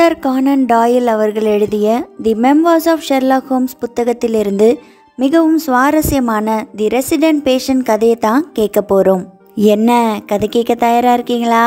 Arthur Conan Doyle அவர்கள் எழுதிய the memoirs of Sherlock Holmes புத்தகத்திலிருந்து மிகவும் சுவாரஸ்யமான தி ரெசிடென்ட் பேஷண்ட் கதையை தான் கேட்க போகிறோம் என்ன கதை கேட்க தயாராக இருக்கீங்களா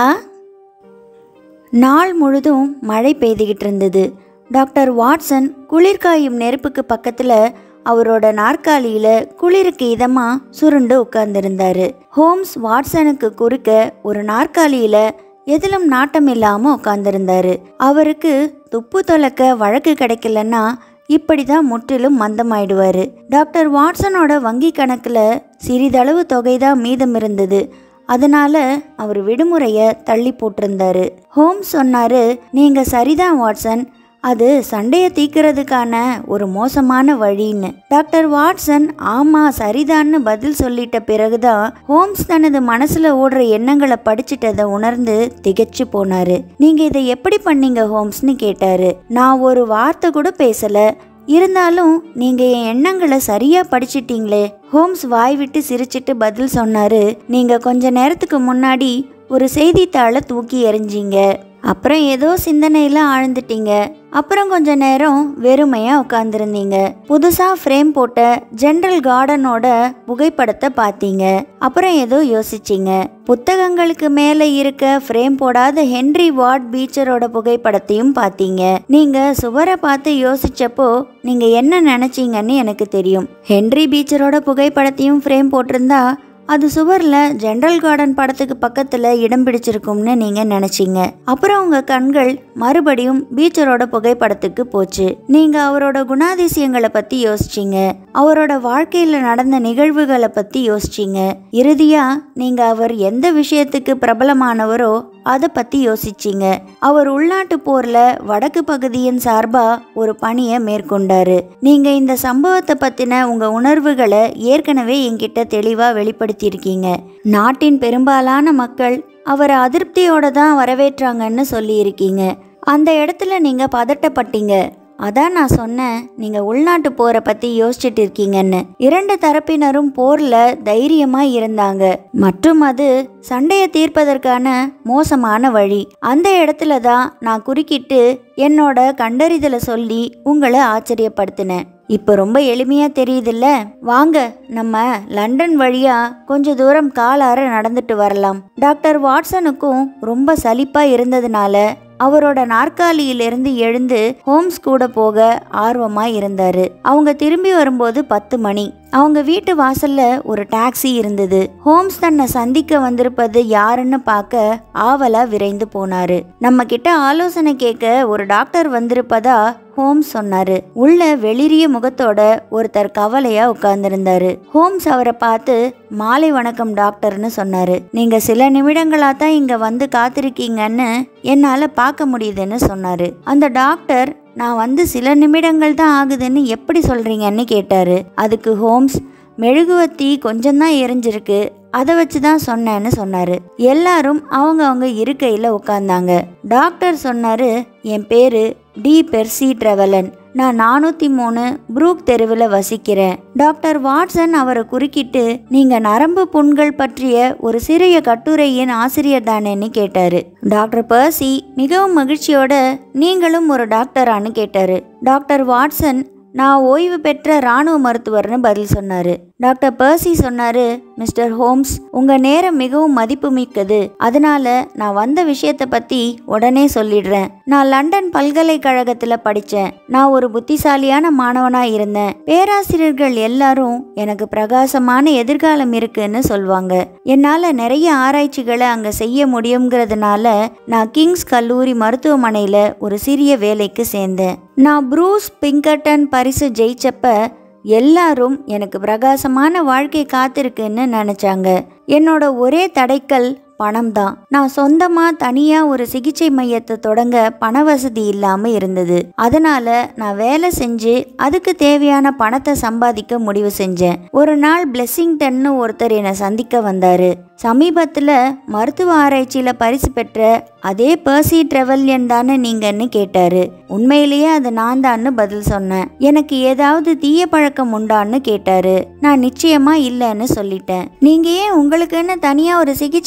நாள் முழுதும் மழை பெய்துகிட்டு இருந்தது டாக்டர் வாட்சன் குளிர்காயும் நெருப்புக்கு பக்கத்தில் அவரோட நாற்காலியில் குளிருக்கு இதமாக சுருண்டு உட்கார்ந்திருந்தாரு ஹோம்ஸ் வாட்சனுக்கு குறுக்க ஒரு நாற்காலியில் எதிலும் நாட்டம் இல்லாமல் உட்கார்ந்திருந்தாரு அவருக்கு துப்பு தொலைக்க வழக்கு கிடைக்கலன்னா இப்படி தான் முற்றிலும் மந்தமாயிடுவார் டாக்டர் வாட்சனோட வங்கி கணக்கில் சிறிதளவு தொகை தான் மீதம் இருந்தது அதனால அவர் விடுமுறையை தள்ளி போட்டிருந்தாரு ஹோம்ஸ் சொன்னாரு நீங்க சரிதான் வாட்சன் அது சண்டையை தீக்கிறதுக்கான ஒரு மோசமான வழின்னு டாக்டர் வாட்சன் ஆமா சரிதான்னு பதில் சொல்லிட்ட பிறகுதான் ஹோம்ஸ் தனது மனசுல ஓடுற எண்ணங்களை படிச்சிட்டதை உணர்ந்து திகைச்சு போனாரு நீங்க இதை எப்படி பண்ணீங்க ஹோம்ஸ்னு கேட்டாரு நான் ஒரு வார்த்தை கூட பேசல இருந்தாலும் நீங்க என் எண்ணங்களை சரியா படிச்சிட்டீங்களே ஹோம்ஸ் வாய் விட்டு சிரிச்சிட்டு பதில் சொன்னாரு நீங்க கொஞ்ச நேரத்துக்கு முன்னாடி ஒரு செய்தித்தாளை தூக்கி எறிஞ்சீங்க அப்புறம் ஏதோ சிந்தனையில் ஆழ்ந்துட்டீங்க அப்புறம் கொஞ்ச நேரம் வெறுமையாக உட்காந்துருந்தீங்க புதுசாக ஃப்ரேம் போட்ட ஜென்ரல் கார்டனோட புகைப்படத்தை பார்த்தீங்க அப்புறம் ஏதோ யோசிச்சிங்க புத்தகங்களுக்கு மேலே இருக்க ஃப்ரேம் போடாத ஹென்ரி வார்ட் பீச்சரோட புகைப்படத்தையும் பார்த்தீங்க நீங்கள் சுவரை பார்த்து யோசிச்சப்போ நீங்கள் என்ன நினச்சிங்கன்னு எனக்கு தெரியும் ஹென்ரி பீச்சரோட புகைப்படத்தையும் ஃப்ரேம் போட்டிருந்தா அது சுவரில் ஜென்ரல் கார்டன் படத்துக்கு பக்கத்தில் இடம் பிடிச்சிருக்கும்னு நீங்கள் நினச்சிங்க அப்புறம் உங்கள் கண்கள் மறுபடியும் பீச்சரோட புகைப்படத்துக்கு போச்சு நீங்கள் அவரோட குணாதிசயங்களை பற்றி யோசிச்சிங்க அவரோட வாழ்க்கையில் நடந்த நிகழ்வுகளை பற்றி யோசிச்சிங்க இறுதியாக நீங்கள் அவர் எந்த விஷயத்துக்கு பிரபலமானவரோ அதை பற்றி யோசிச்சிங்க அவர் உள்நாட்டு போரில் வடக்கு பகுதியின் சார்பாக ஒரு பணியை மேற்கொண்டாரு நீங்கள் இந்த சம்பவத்தை பற்றின உங்கள் உணர்வுகளை ஏற்கனவே என்கிட்ட தெளிவாக வெளிப்படுத்தியிருக்கீங்க நாட்டின் பெரும்பாலான மக்கள் அவரை அதிருப்தியோட தான் வரவேற்றாங்கன்னு சொல்லியிருக்கீங்க அந்த இடத்துல நீங்கள் பதட்டப்பட்டீங்க அதான் நான் சொன்னேன் நீங்க உள்நாட்டு போரை பத்தி யோசிச்சுட்டு இருக்கீங்கன்னு இரண்டு தரப்பினரும் போர்ல தைரியமா இருந்தாங்க மற்றும் அது சண்டையை தீர்ப்பதற்கான மோசமான வழி அந்த இடத்துல தான் நான் குறுக்கிட்டு என்னோட கண்டறிதலை சொல்லி உங்களை ஆச்சரியப்படுத்தினேன் இப்போ ரொம்ப எளிமையா தெரியுதுல்ல வாங்க நம்ம லண்டன் வழியா கொஞ்ச தூரம் காலார நடந்துட்டு வரலாம் டாக்டர் வாட்சனுக்கும் ரொம்ப சலிப்பா இருந்ததுனால அவரோட நாற்காலியிலிருந்து எழுந்து ஹோம்ஸ் கூட போக ஆர்வமா இருந்தாரு அவங்க திரும்பி வரும்போது பத்து மணி அவங்க வீட்டு வாசல்ல ஒரு டாக்ஸி இருந்தது ஹோம்ஸ் தன்னை சந்திக்க வந்திருப்பது யாருன்னு பார்க்க ஆவலா விரைந்து போனாரு நம்ம கிட்ட ஆலோசனை கேட்க ஒரு டாக்டர் வந்திருப்பதா ஹோம்ஸ் சொன்னாரு உள்ள வெளிரிய முகத்தோட ஒருத்தர் கவலையா உட்கார்ந்திருந்தாரு ஹோம்ஸ் அவரை பார்த்து மாலை வணக்கம் டாக்டர்னு சொன்னாரு நீங்க சில நிமிடங்களா தான் இங்க வந்து காத்திருக்கீங்கன்னு என்னால பார்க்க முடியுதுன்னு சொன்னாரு அந்த டாக்டர் நான் வந்து சில நிமிடங்கள் தான் ஆகுதுன்னு எப்படி சொல்றீங்கன்னு கேட்டாரு அதுக்கு ஹோம்ஸ் மெழுகுவத்தி கொஞ்சம்தான் எரிஞ்சிருக்கு அதை வச்சு தான் சொன்னேன்னு சொன்னாரு எல்லாரும் அவங்க அவங்க இருக்கையில் உட்காந்தாங்க டாக்டர் சொன்னாரு என் பேரு டி பெர்சி ட்ரெவலன் நான் நானூற்றி மூணு ப்ரூக் தெருவில் வசிக்கிறேன் டாக்டர் வாட்சன் அவரை குறுக்கிட்டு நீங்கள் நரம்பு புண்கள் பற்றிய ஒரு சிறிய கட்டுரையின் ஆசிரியர் தானேன்னு கேட்டாரு டாக்டர் பர்சி மிகவும் மகிழ்ச்சியோட நீங்களும் ஒரு டாக்டரான்னு கேட்டாரு டாக்டர் வாட்சன் நான் ஓய்வு பெற்ற இராணுவ மருத்துவர்னு பதில் சொன்னார் டாக்டர் பர்சி சொன்னார் மிஸ்டர் ஹோம்ஸ் உங்கள் நேரம் மிகவும் மதிப்புமிக்கது அதனால நான் வந்த விஷயத்தை பற்றி உடனே சொல்லிடுறேன் நான் லண்டன் பல்கலைக்கழகத்தில் படித்தேன் நான் ஒரு புத்திசாலியான மாணவனாக இருந்தேன் பேராசிரியர்கள் எல்லாரும் எனக்கு பிரகாசமான எதிர்காலம் இருக்குன்னு சொல்லுவாங்க என்னால் நிறைய ஆராய்ச்சிகளை அங்கே செய்ய முடியுங்கிறதுனால நான் கிங்ஸ் கல்லூரி மருத்துவமனையில் ஒரு சிறிய வேலைக்கு சேர்ந்தேன் நான் ப்ரூஸ் பிங்கர்டன் பரிசு ஜெயிச்சப்ப எல்லாரும் எனக்கு பிரகாசமான வாழ்க்கை காத்திருக்குன்னு நினச்சாங்க என்னோட ஒரே தடைக்கல் பணம் தான் நான் சொந்தமா தனியா ஒரு சிகிச்சை மையத்தை தொடங்க பண வசதி இல்லாம இருந்தது அதனால நான் வேலை செஞ்சு அதுக்கு தேவையான பணத்தை சம்பாதிக்க முடிவு செஞ்சேன் ஒரு நாள் பிளெஸிங்டன்னு ஒருத்தர் என்னை சந்திக்க வந்தாரு சமீபத்தில் மருத்துவ ஆராய்ச்சியில் பரிசு பெற்ற அதே பர்சி ட்ரெவல்யன் தானே நீங்கன்னு கேட்டாரு உண்மையிலேயே அது நான் தான்னு பதில் சொன்னேன் எனக்கு ஏதாவது தீய பழக்கம் உண்டான்னு கேட்டாரு நான் நிச்சயமா இல்லைன்னு சொல்லிட்டேன் நீங்க ஏன் உங்களுக்குன்னு தனியா ஒரு சிகிச்சை மையம்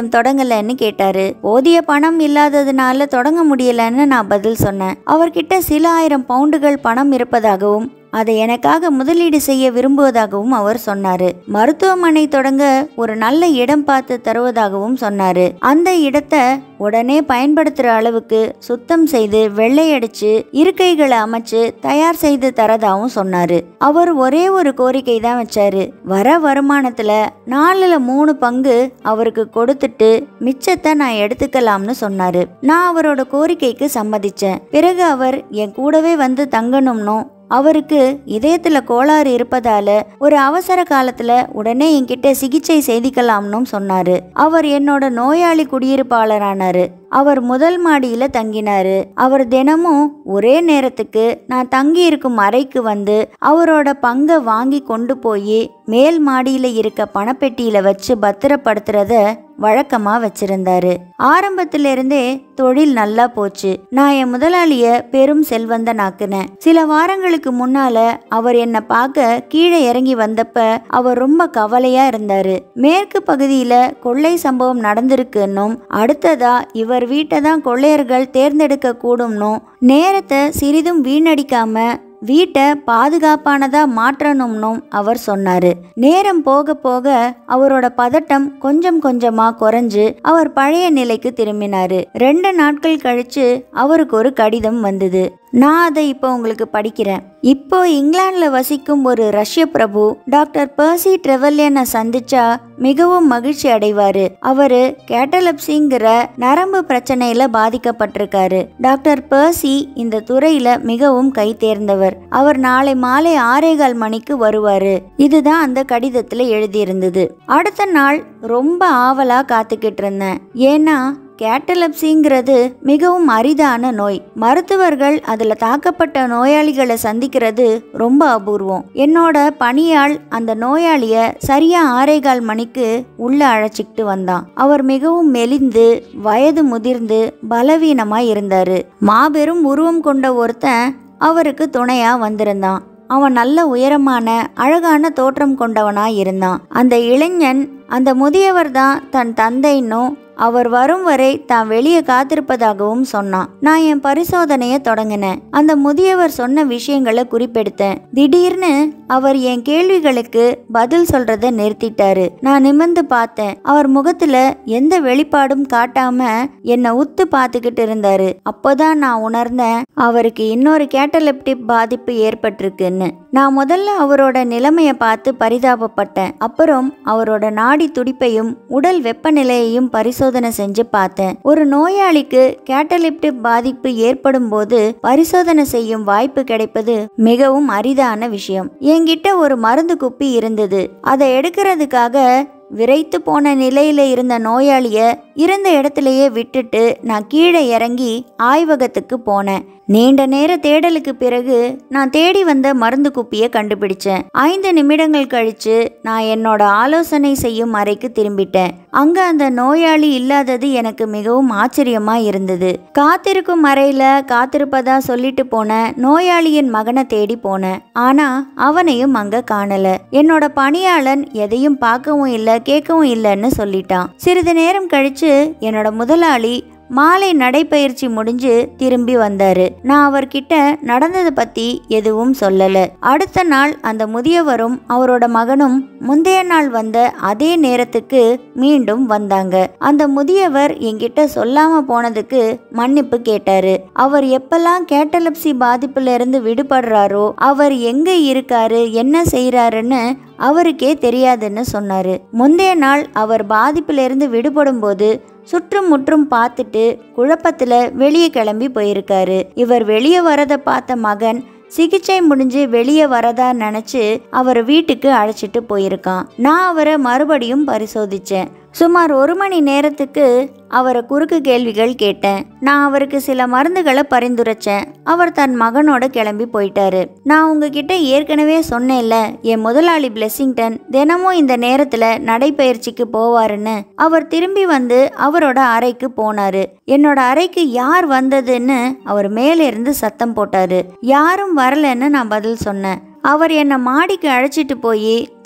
நிலையம் தொடங்கலன்னு கேட்டாரு போதிய பணம் இல்லாததுனால தொடங்க முடியலன்னு நான் பதில் சொன்னேன் அவர்கிட்ட சில ஆயிரம் பவுண்டுகள் பணம் இருப்பதாகவும் அதை எனக்காக முதலீடு செய்ய விரும்புவதாகவும் அவர் சொன்னாரு மருத்துவமனை தொடங்க ஒரு நல்ல இடம் பார்த்து தருவதாகவும் சொன்னாரு அந்த இடத்தை உடனே பயன்படுத்துற அளவுக்கு சுத்தம் செய்து வெள்ளையடிச்சு இருக்கைகளை அமைச்சு தயார் செய்து தரதாகவும் சொன்னாரு அவர் ஒரே ஒரு கோரிக்கை தான் வச்சாரு வர வருமானத்துல நாலுல மூணு பங்கு அவருக்கு கொடுத்துட்டு மிச்சத்தை நான் எடுத்துக்கலாம்னு சொன்னாரு நான் அவரோட கோரிக்கைக்கு சம்மதிச்சேன் பிறகு அவர் என் கூடவே வந்து தங்கணும்னும் அவருக்கு இதயத்துல கோளாறு இருப்பதால ஒரு அவசர காலத்துல உடனே என்கிட்ட சிகிச்சை செய்திக்கலாம்னும் சொன்னாரு அவர் என்னோட நோயாளி குடியிருப்பாளரானாரு அவர் முதல் மாடியில தங்கினாரு அவர் தினமும் ஒரே நேரத்துக்கு நான் தங்கி இருக்கும் அறைக்கு வந்து அவரோட பங்கை வாங்கி கொண்டு போய் மேல் மாடியில இருக்க பணப்பெட்டியில வச்சு பத்திரப்படுத்துறத வழக்கமா வச்சிருந்தாரு ஆரம்பத்துல இருந்தே தொழில் நல்லா போச்சு நான் என் முதலாளிய பெரும் செல்வந்தனாக்குனேன் சில வாரங்களுக்கு முன்னால அவர் என்னை பார்க்க கீழே இறங்கி வந்தப்ப அவர் ரொம்ப கவலையா இருந்தாரு மேற்கு பகுதியில கொள்ளை சம்பவம் நடந்திருக்குன்னும் அடுத்ததா இவர் வீட்டை தான் கொள்ளையர்கள் தேர்ந்தெடுக்க கூடும்னும் நேரத்தை சிறிதும் வீணடிக்காம வீட்டை பாதுகாப்பானதா மாற்றணும்னும் அவர் சொன்னாரு நேரம் போக போக அவரோட பதட்டம் கொஞ்சம் கொஞ்சமா குறைஞ்சு அவர் பழைய நிலைக்கு திரும்பினாரு ரெண்டு நாட்கள் கழிச்சு அவருக்கு ஒரு கடிதம் வந்தது நான் அதை இப்போ உங்களுக்கு படிக்கிறேன் இப்போ இங்கிலாந்துல வசிக்கும் ஒரு ரஷ்ய பிரபு டாக்டர் பர்சி ட்ரெவல்யனை சந்திச்சா மிகவும் மகிழ்ச்சி அடைவாரு அவரு கேட்டலப்சிங்கிற நரம்பு பிரச்சனையில பாதிக்கப்பட்டிருக்காரு டாக்டர் பர்சி இந்த துறையில மிகவும் கை தேர்ந்தவர் அவர் நாளை மாலை ஆறேகால் மணிக்கு வருவாரு இதுதான் அந்த கடிதத்துல எழுதியிருந்தது அடுத்த நாள் ரொம்ப ஆவலா காத்துக்கிட்டு இருந்தேன் ஏன்னா கேட்டலப்சிங்கிறது மிகவும் அரிதான நோய் மருத்துவர்கள் அதுல தாக்கப்பட்ட நோயாளிகளை சந்திக்கிறது ரொம்ப அபூர்வம் என்னோட பணியாள் அந்த நோயாளிய சரியா ஆறேகால் மணிக்கு உள்ள அழைச்சிக்கிட்டு வந்தான் அவர் மிகவும் மெலிந்து வயது முதிர்ந்து பலவீனமா இருந்தாரு மாபெரும் உருவம் கொண்ட ஒருத்தன் அவருக்கு துணையா வந்திருந்தான் அவன் நல்ல உயரமான அழகான தோற்றம் கொண்டவனாய் இருந்தான் அந்த இளைஞன் அந்த முதியவர் தான் தன் தந்தைன்னும் அவர் வரும் வரை தான் வெளியே காத்திருப்பதாகவும் சொன்னான் நான் என் பரிசோதனையை தொடங்கினேன் அந்த முதியவர் சொன்ன விஷயங்களை குறிப்பெடுத்தேன் திடீர்னு அவர் என் கேள்விகளுக்கு பதில் சொல்றத நிறுத்திட்டாரு நான் நிமிர்ந்து பார்த்தேன் அவர் முகத்துல எந்த வெளிப்பாடும் காட்டாம என்னை உத்து பார்த்துக்கிட்டு இருந்தாரு அப்போதான் நான் உணர்ந்தேன் அவருக்கு இன்னொரு கேட்டலெப்டிக் பாதிப்பு ஏற்பட்டிருக்குன்னு நான் முதல்ல அவரோட நிலைமையை பார்த்து பரிதாபப்பட்டேன் அப்புறம் அவரோட நாடி துடிப்பையும் உடல் வெப்பநிலையையும் பரிசோதனை செஞ்சு பார்த்தேன் ஒரு நோயாளிக்கு கேட்டலிப்டிக் பாதிப்பு ஏற்படும் போது பரிசோதனை செய்யும் வாய்ப்பு கிடைப்பது மிகவும் அரிதான விஷயம் என்கிட்ட ஒரு மருந்து குப்பி இருந்தது அதை எடுக்கிறதுக்காக விரைத்து போன நிலையில இருந்த நோயாளிய இருந்த இடத்திலேயே விட்டுட்டு நான் கீழே இறங்கி ஆய்வகத்துக்கு போனேன் நீண்ட நேர தேடலுக்கு பிறகு நான் தேடி வந்த மருந்து குப்பியை கண்டுபிடிச்சேன் ஐந்து நிமிடங்கள் கழிச்சு நான் என்னோட ஆலோசனை செய்யும் அறைக்கு திரும்பிட்டேன் அங்க அந்த நோயாளி இல்லாதது எனக்கு மிகவும் ஆச்சரியமா இருந்தது காத்திருக்கும் அறையில காத்திருப்பதா சொல்லிட்டு போன நோயாளியின் மகனை தேடி போனேன் ஆனா அவனையும் அங்க காணல என்னோட பணியாளன் எதையும் பார்க்கவும் இல்லை கேட்கவும் இல்லைன்னு சொல்லிட்டான் சிறிது நேரம் கழிச்சு என்னோட முதலாளி மாலை நடைப்பயிற்சி முடிஞ்சு திரும்பி வந்தாரு நான் அவர்கிட்ட நடந்ததை பத்தி எதுவும் சொல்லல அடுத்த நாள் அந்த முதியவரும் அவரோட மகனும் முந்தைய நாள் வந்த அதே நேரத்துக்கு மீண்டும் வந்தாங்க அந்த முதியவர் என்கிட்ட சொல்லாம போனதுக்கு மன்னிப்பு கேட்டாரு அவர் எப்பெல்லாம் கேட்டலப்சி பாதிப்புல இருந்து விடுபடுறாரோ அவர் எங்க இருக்காரு என்ன செய்யறாருன்னு அவருக்கே தெரியாதுன்னு சொன்னாரு முந்தைய நாள் அவர் பாதிப்பிலிருந்து விடுபடும் போது சுற்றும் முற்றும் பார்த்துட்டு குழப்பத்துல வெளியே கிளம்பி போயிருக்காரு இவர் வெளியே வரதை பார்த்த மகன் சிகிச்சை முடிஞ்சு வெளியே வரதா நினைச்சு அவரை வீட்டுக்கு அழைச்சிட்டு போயிருக்கான் நான் அவரை மறுபடியும் பரிசோதிச்சேன் சுமார் ஒரு மணி நேரத்துக்கு அவரை குறுக்கு கேள்விகள் கேட்டேன் நான் அவருக்கு சில மருந்துகளை பரிந்துரைச்சேன் அவர் தன் மகனோட கிளம்பி போயிட்டாரு நான் உங்ககிட்ட ஏற்கனவே சொன்னேன்ல என் முதலாளி பிளெஸிங்டன் தினமும் இந்த நேரத்துல நடைப்பயிற்சிக்கு போவாருன்னு அவர் திரும்பி வந்து அவரோட அறைக்கு போனாரு என்னோட அறைக்கு யார் வந்ததுன்னு அவர் மேலே இருந்து சத்தம் போட்டாரு யாரும் வரலன்னு நான் பதில் சொன்னேன் அவர் என்னை மாடிக்கு அழைச்சிட்டு போய்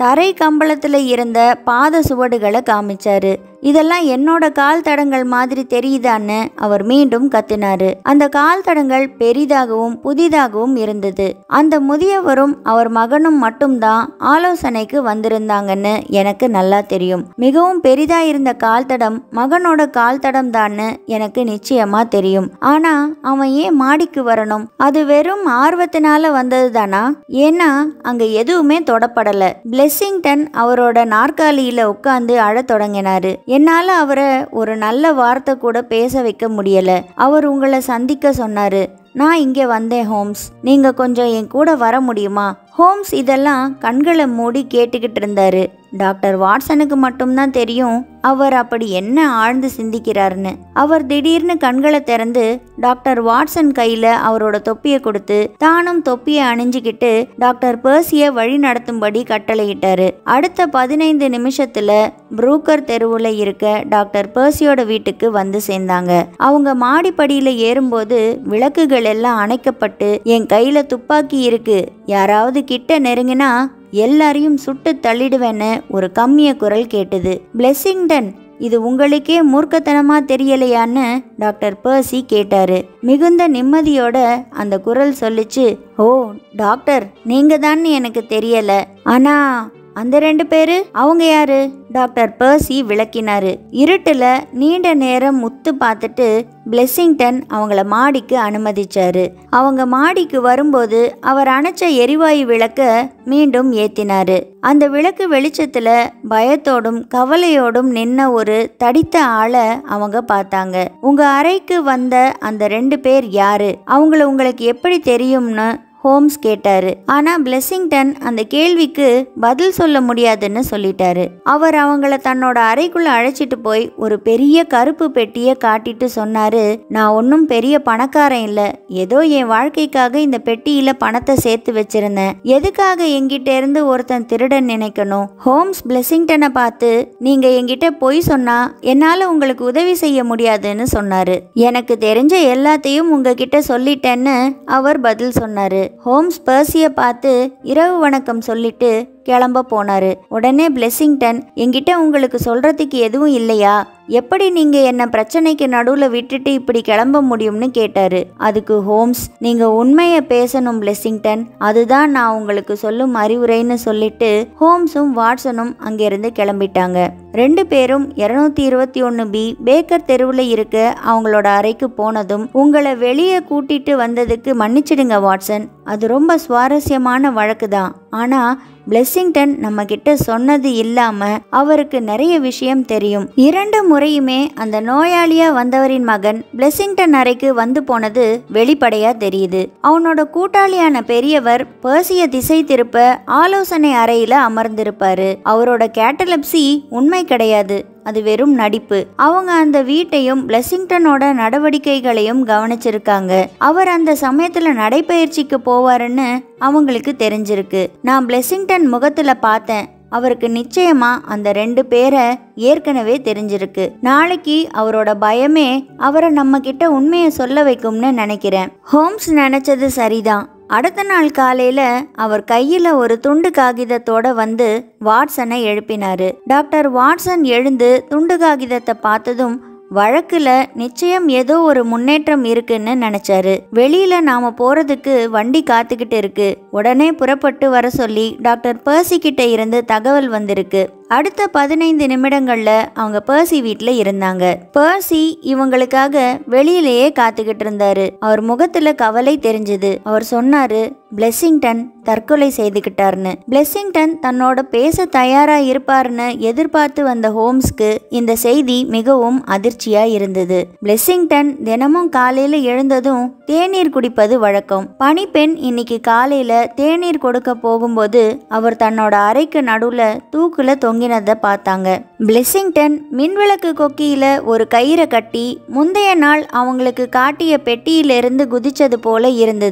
தரை கம்பளத்துல இருந்த பாத சுவடுகளை காமிச்சாரு இதெல்லாம் என்னோட கால் தடங்கள் மாதிரி தெரியுதான்னு அவர் மீண்டும் கத்தினாரு அந்த கால் தடங்கள் பெரிதாகவும் புதிதாகவும் இருந்தது அந்த முதியவரும் அவர் மகனும் மட்டும்தான் ஆலோசனைக்கு வந்திருந்தாங்கன்னு எனக்கு நல்லா தெரியும் மிகவும் பெரிதா இருந்த கால் தடம் மகனோட கால் தடம் தான்னு எனக்கு நிச்சயமா தெரியும் ஆனா அவன் ஏன் மாடிக்கு வரணும் அது வெறும் ஆர்வத்தினால வந்தது தானா ஏன்னா அங்க எதுவுமே தொடப்படல பிளெஸ்ஸிங்டன் அவரோட நாற்காலியில உட்காந்து அழத் தொடங்கினாரு என்னால அவரை ஒரு நல்ல வார்த்தை கூட பேச வைக்க முடியல அவர் உங்களை சந்திக்க சொன்னாரு நான் இங்கே வந்தேன் ஹோம்ஸ் நீங்கள் கொஞ்சம் என் கூட வர முடியுமா ஹோம்ஸ் இதெல்லாம் கண்களை மூடி கேட்டுக்கிட்டு இருந்தாரு டாக்டர் வாட்சனுக்கு மட்டும்தான் தெரியும் அவர் அப்படி என்ன ஆழ்ந்து சிந்திக்கிறாருன்னு அவர் திடீர்னு கண்களை திறந்து டாக்டர் வாட்சன் கையில் அவரோட தொப்பியை கொடுத்து தானும் தொப்பியை அணிஞ்சுக்கிட்டு டாக்டர் பேர்சியை வழி நடத்தும்படி கட்டளையிட்டாரு அடுத்த பதினைந்து நிமிஷத்துல புரூக்கர் தெருவில் இருக்க டாக்டர் பேர்சியோட வீட்டுக்கு வந்து சேர்ந்தாங்க அவங்க மாடிப்படியில் ஏறும்போது விளக்குகள் எல்லாம் அணைக்கப்பட்டு என் கையில் துப்பாக்கி இருக்கு யாராவது கிட்ட நெருங்கினா எல்லாரையும் சுட்டு தள்ளிடுவேன்னு ஒரு கம்மிய குரல் கேட்டது பிளெஸ்ஸிங்டன் இது உங்களுக்கே மூர்க்கத்தனமா தெரியலையான்னு டாக்டர் பர்சி கேட்டாரு மிகுந்த நிம்மதியோட அந்த குரல் சொல்லிச்சு ஓ டாக்டர் நீங்க தான் எனக்கு தெரியல ஆனா அந்த ரெண்டு பேரு அவங்க யாரு டாக்டர் பர்சி விளக்கினாரு இருட்டுல நீண்ட நேரம் முத்து பார்த்துட்டு பிளெஸ்ஸிங்டன் அவங்கள மாடிக்கு அனுமதிச்சாரு அவங்க மாடிக்கு வரும்போது அவர் அணைச்ச எரிவாயு விளக்க மீண்டும் ஏத்தினாரு அந்த விளக்கு வெளிச்சத்துல பயத்தோடும் கவலையோடும் நின்ன ஒரு தடித்த ஆளை அவங்க பார்த்தாங்க உங்க அறைக்கு வந்த அந்த ரெண்டு பேர் யாரு அவங்கள உங்களுக்கு எப்படி தெரியும்னு ஹோம்ஸ் கேட்டாரு ஆனா பிளெஸ்ஸிங்டன் அந்த கேள்விக்கு பதில் சொல்ல முடியாதுன்னு சொல்லிட்டாரு அவர் அவங்கள தன்னோட அறைக்குள்ள அழைச்சிட்டு போய் ஒரு பெரிய கருப்பு பெட்டியை காட்டிட்டு சொன்னாரு நான் ஒன்றும் பெரிய பணக்காரன் இல்ல ஏதோ என் வாழ்க்கைக்காக இந்த பெட்டியில பணத்தை சேர்த்து வச்சிருந்தேன் எதுக்காக என்கிட்ட இருந்து ஒருத்தன் திருடன் நினைக்கணும் ஹோம்ஸ் பிளெஸ்ஸிங்டனை பார்த்து நீங்க என்கிட்ட பொய் சொன்னா என்னால உங்களுக்கு உதவி செய்ய முடியாதுன்னு சொன்னாரு எனக்கு தெரிஞ்ச எல்லாத்தையும் உங்ககிட்ட சொல்லிட்டேன்னு அவர் பதில் சொன்னாரு ஹோம்ஸ் பர்சியை பார்த்து இரவு வணக்கம் சொல்லிட்டு கிளம்ப போனாரு உடனே பிளெஸ்ஸிங்டன் என்கிட்ட உங்களுக்கு சொல்றதுக்கு எதுவும் இல்லையா எப்படி நீங்க என்ன பிரச்சனைக்கு நடுவுல விட்டுட்டு இப்படி கிளம்ப முடியும்னு கேட்டாரு அதுக்கு ஹோம்ஸ் நீங்க உண்மையை பேசணும் பிளெஸ்ஸிங்டன் அதுதான் நான் உங்களுக்கு சொல்லும் அறிவுரைன்னு சொல்லிட்டு ஹோம்ஸும் வாட்சனும் அங்கிருந்து கிளம்பிட்டாங்க ரெண்டு பேரும் இருநூத்தி இருபத்தி ஒன்று பி பேக்கர் தெருவில் இருக்க அவங்களோட அறைக்கு போனதும் உங்களை வெளியே கூட்டிட்டு வந்ததுக்கு மன்னிச்சிடுங்க வாட்சன் அது ரொம்ப சுவாரஸ்யமான வழக்கு தான் ஆனால் பிளெஸ்ஸிங்டன் நம்ம கிட்ட சொன்னது இல்லாம அவருக்கு நிறைய விஷயம் தெரியும் இரண்டு முறையுமே அந்த நோயாளியா வந்தவரின் மகன் பிளெஸ்ஸிங்டன் அறைக்கு வந்து போனது வெளிப்படையா தெரியுது அவனோட கூட்டாளியான பெரியவர் பர்சிய திசை திருப்ப ஆலோசனை அறையில அமர்ந்திருப்பாரு அவரோட கேட்டலப்சி உண்மை கிடையாது அது வெறும் நடிப்பு அவங்க அந்த வீட்டையும் பிளெஸிங்டனோட நடவடிக்கைகளையும் கவனிச்சிருக்காங்க அவர் அந்த சமயத்துல நடைப்பயிற்சிக்கு போவாருன்னு அவங்களுக்கு தெரிஞ்சிருக்கு நான் பிளெஸிங்டன் முகத்துல பார்த்தேன் அவருக்கு நிச்சயமா அந்த ரெண்டு பேரை ஏற்கனவே தெரிஞ்சிருக்கு நாளைக்கு அவரோட பயமே அவரை நம்ம கிட்ட உண்மையை சொல்ல வைக்கும்னு நினைக்கிறேன் ஹோம்ஸ் நினைச்சது சரிதான் அடுத்த நாள் காலையில அவர் கையில ஒரு துண்டு காகிதத்தோட வந்து வாட்சனை எழுப்பினாரு டாக்டர் வாட்சன் எழுந்து துண்டு காகிதத்தை பார்த்ததும் வழக்குல நிச்சயம் ஏதோ ஒரு முன்னேற்றம் இருக்குன்னு நினைச்சாரு வெளியில நாம போறதுக்கு வண்டி காத்துக்கிட்டு இருக்கு உடனே புறப்பட்டு வர சொல்லி டாக்டர் பர்சி கிட்ட இருந்து தகவல் வந்திருக்கு அடுத்த பதினைந்து நிமிடங்கள்ல அவங்க பர்சி வீட்டில் இருந்தாங்க பர்சி இவங்களுக்காக வெளியிலேயே காத்துக்கிட்டு இருந்தாரு அவர் முகத்துல கவலை தெரிஞ்சது அவர் சொன்னாரு பிளெஸ்ஸிங்டன் தற்கொலை செய்துக்கிட்டார்னு பிளெஸ்ஸிங்டன் தன்னோட பேச தயாரா இருப்பாருன்னு எதிர்பார்த்து வந்த ஹோம்ஸ்க்கு இந்த செய்தி மிகவும் அதிர்ச்சியா இருந்தது பிளெஸ்ஸிங்டன் தினமும் காலையில எழுந்ததும் தேநீர் குடிப்பது வழக்கம் பணிப்பெண் இன்னைக்கு காலையில தேநீர் கொடுக்க போகும்போது அவர் தன்னோட அறைக்கு நடுவுல தூக்குல தொங்கினதை பார்த்தாங்க பிளெஸ்ஸிங்டன் மின்விளக்கு கொக்கியில ஒரு கயிறை கட்டி முந்தைய நாள் அவங்களுக்கு காட்டிய பெட்டியிலிருந்து குதிச்சது போல இருந்தது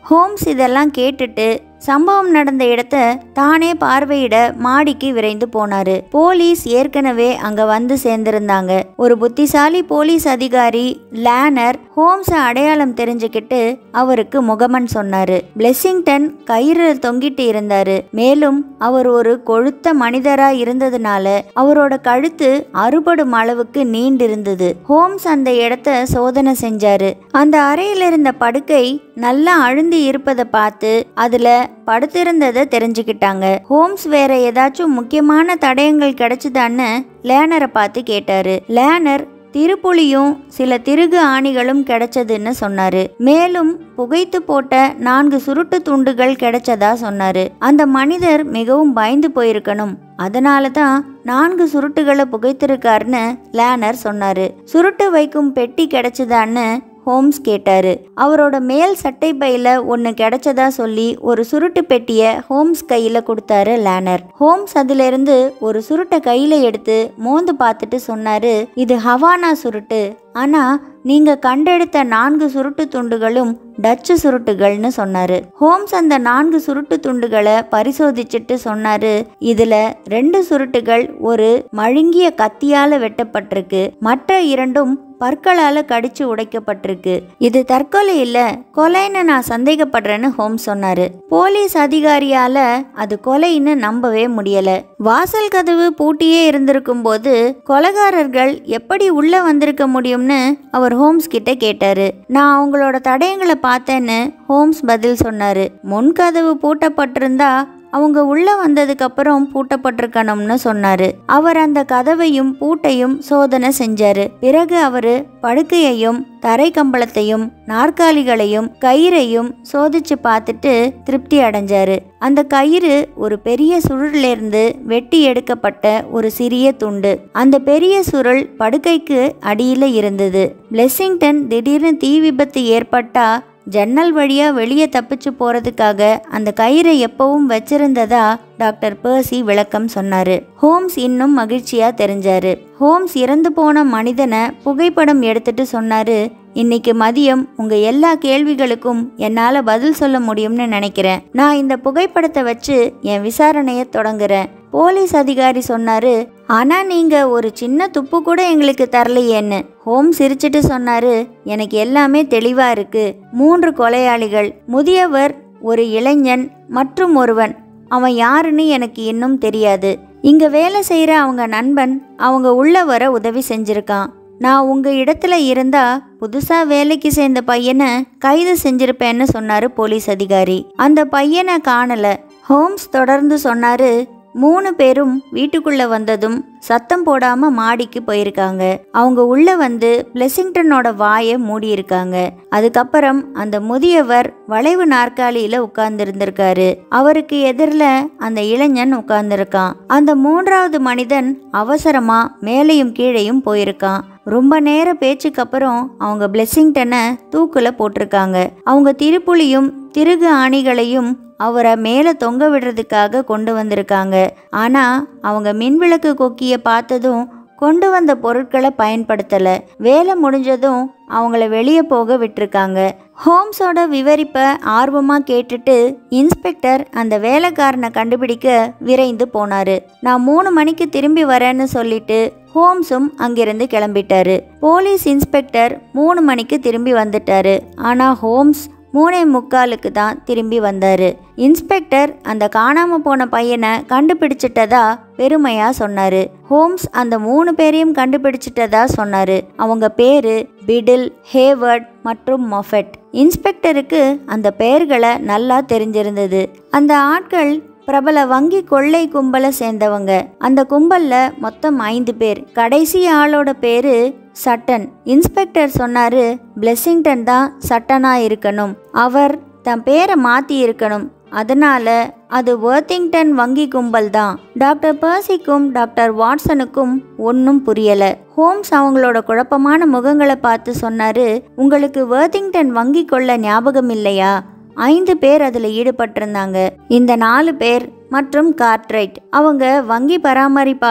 ஹோம்ஸ் இதெல்லாம் கேட்டுட்டு சம்பவம் நடந்த இடத்த தானே பார்வையிட மாடிக்கு விரைந்து போனாரு போலீஸ் ஏற்கனவே அங்க வந்து சேர்ந்திருந்தாங்க ஒரு புத்திசாலி போலீஸ் அதிகாரி லேனர் ஹோம்ஸ அடையாளம் தெரிஞ்சுக்கிட்டு அவருக்கு முகமன் சொன்னாரு பிளெஸிங்டன் கயிறு தொங்கிட்டு இருந்தாரு மேலும் அவர் ஒரு கொழுத்த மனிதரா இருந்ததுனால அவரோட கழுத்து அறுபடும் அளவுக்கு நீண்டிருந்தது ஹோம்ஸ் அந்த இடத்த சோதனை செஞ்சாரு அந்த அறையில் இருந்த படுக்கை நல்லா அழுந்தி இருப்பதை பார்த்து அதுல படுத்திருந்ததை தெரிஞ்சுக்கிட்டாங்க ஹோம்ஸ் வேற ஏதாச்சும் முக்கியமான தடயங்கள் கிடைச்சுதான்னு லேனரை பார்த்து கேட்டாரு லேனர் திருப்புளியும் சில திருகு ஆணிகளும் கிடைச்சதுன்னு சொன்னாரு மேலும் புகைத்து போட்ட நான்கு சுருட்டு துண்டுகள் கிடைச்சதா சொன்னாரு அந்த மனிதர் மிகவும் பயந்து போயிருக்கணும் அதனால தான் நான்கு சுருட்டுகளை புகைத்திருக்காருன்னு லேனர் சொன்னாரு சுருட்டு வைக்கும் பெட்டி கிடைச்சதான்னு ஹோம்ஸ் கேட்டாரு அவரோட மேல் சட்டை பையில ஒன்று கிடைச்சதா சொல்லி ஒரு சுருட்டு பெட்டியை ஹோம்ஸ் கையில கொடுத்தாரு லேனர் ஹோம்ஸ் அதிலிருந்து ஒரு சுருட்டை கையில எடுத்து மோந்து பார்த்துட்டு சொன்னாரு இது ஹவானா சுருட்டு ஆனா நீங்க கண்டெடுத்த நான்கு சுருட்டு துண்டுகளும் டச்சு சுருட்டுகள்னு சொன்னாரு ஹோம்ஸ் அந்த நான்கு சுருட்டு துண்டுகளை பரிசோதிச்சுட்டு சொன்னாரு இதுல ரெண்டு சுருட்டுகள் ஒரு மழுங்கிய கத்தியால வெட்டப்பட்டிருக்கு மற்ற இரண்டும் பற்களால கடிச்சு உடைக்கப்பட்டிருக்கு இது தற்கொலை இல்ல கொலைன்னு நான் சந்தேகப்படுறேன்னு ஹோம்ஸ் சொன்னாரு போலீஸ் அதிகாரியால அது கொலைன்னு நம்பவே முடியல வாசல் கதவு பூட்டியே இருந்திருக்கும் போது கொலைகாரர்கள் எப்படி உள்ள வந்திருக்க முடியும்னு அவர் ஹோம்ஸ் கிட்ட கேட்டாரு நான் அவங்களோட தடயங்களை பார்த்தேன்னு ஹோம்ஸ் பதில் சொன்னாரு முன் கதவு பூட்டப்பட்டிருந்தா அவங்க உள்ள வந்ததுக்கு அப்புறம் பூட்டப்பட்டிருக்கணும்னு சொன்னாரு அவர் அந்த கதவையும் பூட்டையும் சோதனை செஞ்சாரு பிறகு அவரு படுக்கையையும் தரை கம்பளத்தையும் நாற்காலிகளையும் கயிறையும் சோதிச்சு பார்த்துட்டு திருப்தி அடைஞ்சாரு அந்த கயிறு ஒரு பெரிய சுருளிலிருந்து வெட்டி எடுக்கப்பட்ட ஒரு சிறிய துண்டு அந்த பெரிய சுருள் படுக்கைக்கு அடியில இருந்தது பிளெஸிங்டன் திடீர்னு தீ விபத்து ஏற்பட்டா ஜன்னல் வழியா வெளியே தப்பிச்சு போறதுக்காக அந்த கயிறை எப்பவும் வச்சிருந்ததா டாக்டர் பேர்சி விளக்கம் சொன்னாரு ஹோம்ஸ் இன்னும் மகிழ்ச்சியா தெரிஞ்சாரு ஹோம்ஸ் இறந்து போன மனிதனை புகைப்படம் எடுத்துட்டு சொன்னாரு இன்னைக்கு மதியம் உங்க எல்லா கேள்விகளுக்கும் என்னால பதில் சொல்ல முடியும்னு நினைக்கிறேன் நான் இந்த புகைப்படத்தை வச்சு என் விசாரணையை தொடங்குறேன் போலீஸ் அதிகாரி சொன்னாரு ஆனா நீங்க ஒரு சின்ன துப்பு கூட எங்களுக்கு தரலையேன்னு ஹோம் சிரிச்சிட்டு சொன்னாரு எனக்கு எல்லாமே தெளிவா இருக்கு மூன்று கொலையாளிகள் முதியவர் ஒரு இளைஞன் மற்றும் ஒருவன் அவன் யாருன்னு எனக்கு இன்னும் தெரியாது இங்க வேலை செய்யற அவங்க நண்பன் அவங்க உள்ள வர உதவி செஞ்சிருக்கான் நான் உங்க இடத்துல இருந்தா புதுசா வேலைக்கு சேர்ந்த பையனை கைது செஞ்சிருப்பேன்னு சொன்னாரு போலீஸ் அதிகாரி அந்த பையனை காணல ஹோம்ஸ் தொடர்ந்து சொன்னாரு மூணு பேரும் வீட்டுக்குள்ள வந்ததும் சத்தம் போடாம மாடிக்கு போயிருக்காங்க அவங்க உள்ள வந்து பிளெஸிங்டனோட வாயை மூடியிருக்காங்க அதுக்கப்புறம் அந்த முதியவர் வளைவு நாற்காலியில உட்கார்ந்திருந்திருக்காரு அவருக்கு எதிரில் அந்த இளைஞன் உட்கார்ந்திருக்கான் அந்த மூன்றாவது மனிதன் அவசரமா மேலையும் கீழையும் போயிருக்கான் ரொம்ப நேர பேச்சுக்கு அப்புறம் அவங்க பிளெஸிங்டனை தூக்குல போட்டிருக்காங்க அவங்க திருப்புலியும் திருகு ஆணிகளையும் அவரை மேலே தொங்க விடுறதுக்காக கொண்டு வந்திருக்காங்க ஆனால் அவங்க மின்விளக்கு கொக்கியை பார்த்ததும் கொண்டு வந்த பொருட்களை பயன்படுத்தலை வேலை முடிஞ்சதும் அவங்கள வெளியே போக விட்டிருக்காங்க ஹோம்ஸோட விவரிப்பை ஆர்வமாக கேட்டுட்டு இன்ஸ்பெக்டர் அந்த வேலைக்காரனை கண்டுபிடிக்க விரைந்து போனாரு நான் மூணு மணிக்கு திரும்பி வரேன்னு சொல்லிட்டு ஹோம்ஸும் அங்கிருந்து கிளம்பிட்டாரு போலீஸ் இன்ஸ்பெக்டர் மூணு மணிக்கு திரும்பி வந்துட்டாரு ஆனால் ஹோம்ஸ் மூணே முக்காலுக்கு தான் திரும்பி வந்தாரு இன்ஸ்பெக்டர் அந்த காணாம போன பையனை கண்டுபிடிச்சிட்டதா பெருமையா சொன்னாரு ஹோம்ஸ் அந்த மூணு பேரையும் கண்டுபிடிச்சிட்டதா சொன்னாரு அவங்க பேரு பிடில் ஹேவர்ட் மற்றும் மொஃபெட் இன்ஸ்பெக்டருக்கு அந்த பெயர்களை நல்லா தெரிஞ்சிருந்தது அந்த ஆட்கள் பிரபல வங்கி கொள்ளை கும்பலை சேர்ந்தவங்க அந்த கும்பல்ல மொத்தம் ஐந்து பேர் கடைசி ஆளோட பேரு சட்டன் இன்ஸ்பெக்டர் சொன்னாரு பிளெஸிங்டன் தான் சட்டனா இருக்கணும் அவர் தன் பேரை மாத்தி இருக்கணும் அதனால அது வர்த்திங்டன் வங்கி கும்பல் தான் டாக்டர் பர்சிக்கும் டாக்டர் வாட்சனுக்கும் ஒன்றும் புரியல ஹோம்ஸ் அவங்களோட குழப்பமான முகங்களை பார்த்து சொன்னாரு உங்களுக்கு வர்த்திங்டன் வங்கி கொள்ள ஞாபகம் இல்லையா ஐந்து பேர் அதில் ஈடுபட்டிருந்தாங்க இந்த நாலு பேர் மற்றும் கார்ட்ரைட் அவங்க வங்கி பராமரிப்பாளர்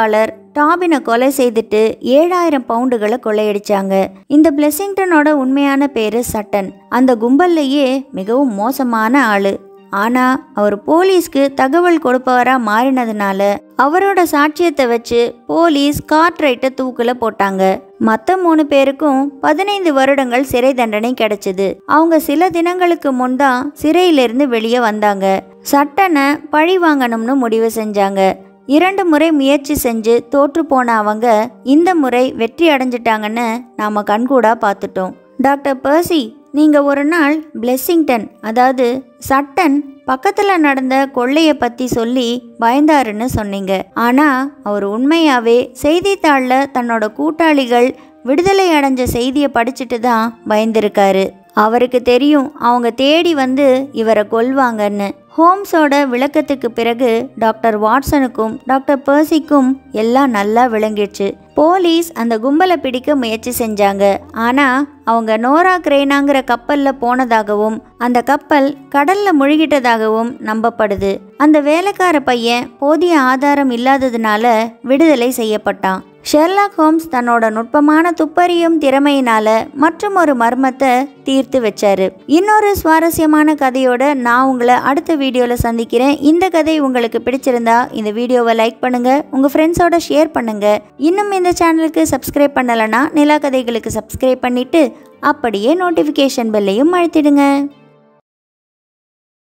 டாபினை கொலை செய்துட்டு ஏழாயிரம் பவுண்டுகளை கொள்ளையடிச்சாங்க இந்த பிளெஸிங்டனோட உண்மையான பேரு சட்டன் அந்த கும்பல்லையே மிகவும் மோசமான ஆளு ஆனா அவர் போலீஸ்க்கு தகவல் கொடுப்பவரா மாறினதுனால அவரோட சாட்சியத்தை வச்சு போலீஸ் கார்ட்ரைட்டை தூக்குல போட்டாங்க மற்ற மூணு பேருக்கும் பதினைந்து வருடங்கள் சிறை தண்டனை கிடைச்சது அவங்க சில தினங்களுக்கு முன் தான் சிறையிலிருந்து வெளியே வந்தாங்க சட்டனை பழி வாங்கணும்னு முடிவு செஞ்சாங்க இரண்டு முறை முயற்சி செஞ்சு தோற்று போன அவங்க இந்த முறை வெற்றி அடைஞ்சிட்டாங்கன்னு நாம கண்கூடா பார்த்துட்டோம் டாக்டர் பர்சி நீங்க ஒரு நாள் பிளெஸ்ஸிங்டன் அதாவது சட்டன் பக்கத்துல நடந்த கொள்ளைய பத்தி சொல்லி பயந்தாருன்னு சொன்னீங்க ஆனா அவர் உண்மையாவே செய்தித்தாள்ல தன்னோட கூட்டாளிகள் விடுதலை அடைஞ்ச செய்தியை படிச்சுட்டு தான் பயந்திருக்காரு அவருக்கு தெரியும் அவங்க தேடி வந்து இவரை கொல்வாங்கன்னு ஹோம்ஸோட விளக்கத்துக்கு பிறகு டாக்டர் வாட்சனுக்கும் டாக்டர் பர்சிக்கும் எல்லாம் நல்லா விளங்கிடுச்சு போலீஸ் அந்த கும்பலை பிடிக்க முயற்சி செஞ்சாங்க ஆனா அவங்க நோரா கிரேனாங்கிற கப்பல்ல போனதாகவும் அந்த கப்பல் கடல்ல முழுகிட்டதாகவும் நம்பப்படுது அந்த வேலைக்கார பையன் போதிய ஆதாரம் இல்லாததுனால விடுதலை செய்யப்பட்டான் ஷெர்லாக் ஹோம்ஸ் தன்னோட நுட்பமான துப்பறியும் திறமையினால மற்றும் ஒரு மர்மத்தை தீர்த்து வச்சாரு இன்னொரு சுவாரஸ்யமான கதையோட நான் உங்களை அடுத்த வீடியோவில் சந்திக்கிறேன் இந்த கதை உங்களுக்கு பிடிச்சிருந்தா இந்த வீடியோவை லைக் பண்ணுங்க உங்க ஃப்ரெண்ட்ஸோட ஷேர் பண்ணுங்க இன்னும் இந்த சேனலுக்கு சப்ஸ்கிரைப் பண்ணலைன்னா நிலா கதைகளுக்கு சப்ஸ்கிரைப் பண்ணிட்டு அப்படியே நோட்டிஃபிகேஷன் பெல்லையும் அழுத்திடுங்க